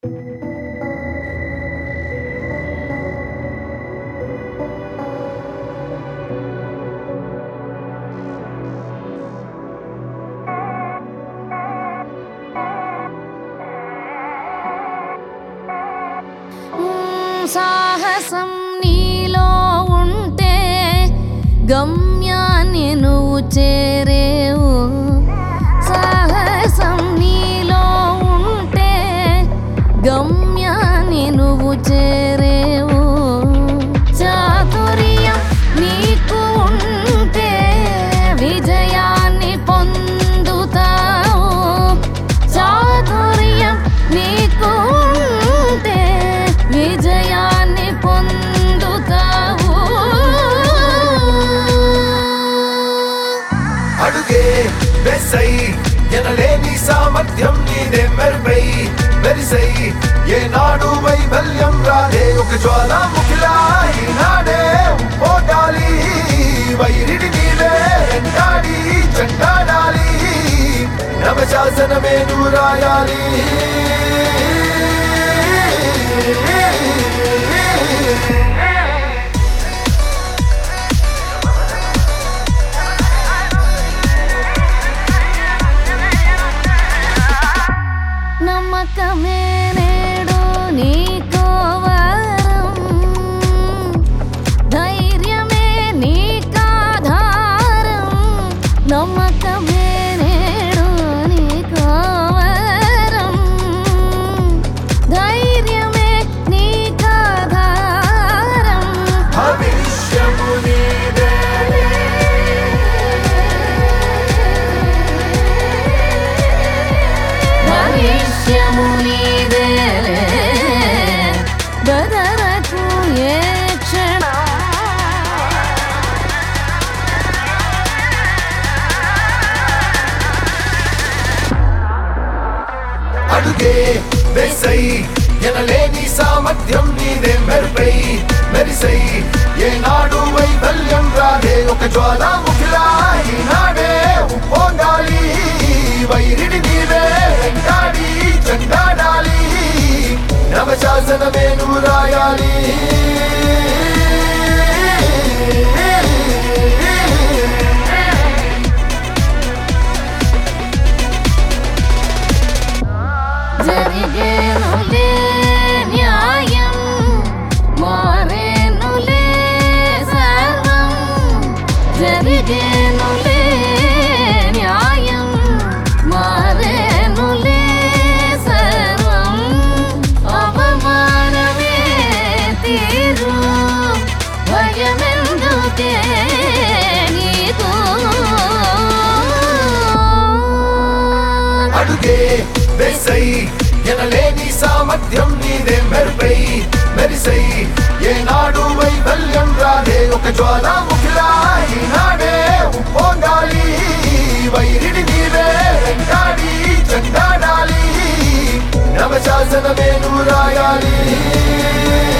సాహసం నీలో ఉంటే గమ్యాన్ని నువ్వు చేరేవు సాహసం నీలో ఉంటే గమ్యాన్ని నువ్వు చేరేవు చాతుర్యం నీకు ఉంటే విజయాన్ని పొందుతావు చాతుర్యం నీకు ఉంటే విజయాన్ని పొందుతావు అడుగే వెసై ఎనలేని సామర్థ్యం నీదే మెరుపై మెరిసై ఏనాడు వైఫల్యం రాదే ఒక జ్వాలాముఖిలా ఈనాడే పోటాలి వైరిడి నీవే ఎంటాడి చెండాడాలి నవశాసనమే నువ్వు రాయాలి నమ్మకమే నేడు నీకో వరం ధైర్యమే నీకాధారం నమ్మకమే నేడు నీకో వరం ధైర్యమే నీకాధారం భవిష్యము నీదేలే భవిష్యము నీదేలే బదరకు ఏ క్షణం అడుగే వెసై ఎనలేని సామర్థ్యం నీదే మెరుపై మెరిసై ఏనాడు వైఫల్యం రాదే ఒక జ్వాలాముఖిలా ఈనాడే ఉప్పొంగాలి వైరిడి నీవే వెంటాడి చెండాడాలి నవశాసనమే నువ్వు రాయాలి జరిగేనులే న్యాయం మారేనులే సర్వం జరిగేనులే న్యాయం మారేనులే సర్వం అవమానమే తీరు భయమెందుకే నీకు అడుగే వెసై ఎనలేని సామర్థ్యం నీదే మెరుపై మెరిసై ఏనాడు వైఫల్యం రాదే ఒక జ్వాలాముఖిలా ఈనాడే ఉప్పొంగాలి వైరిడి నీవే వెంటాడి చెండాడాలి నవశాసనమే నువ్వు రాయాలి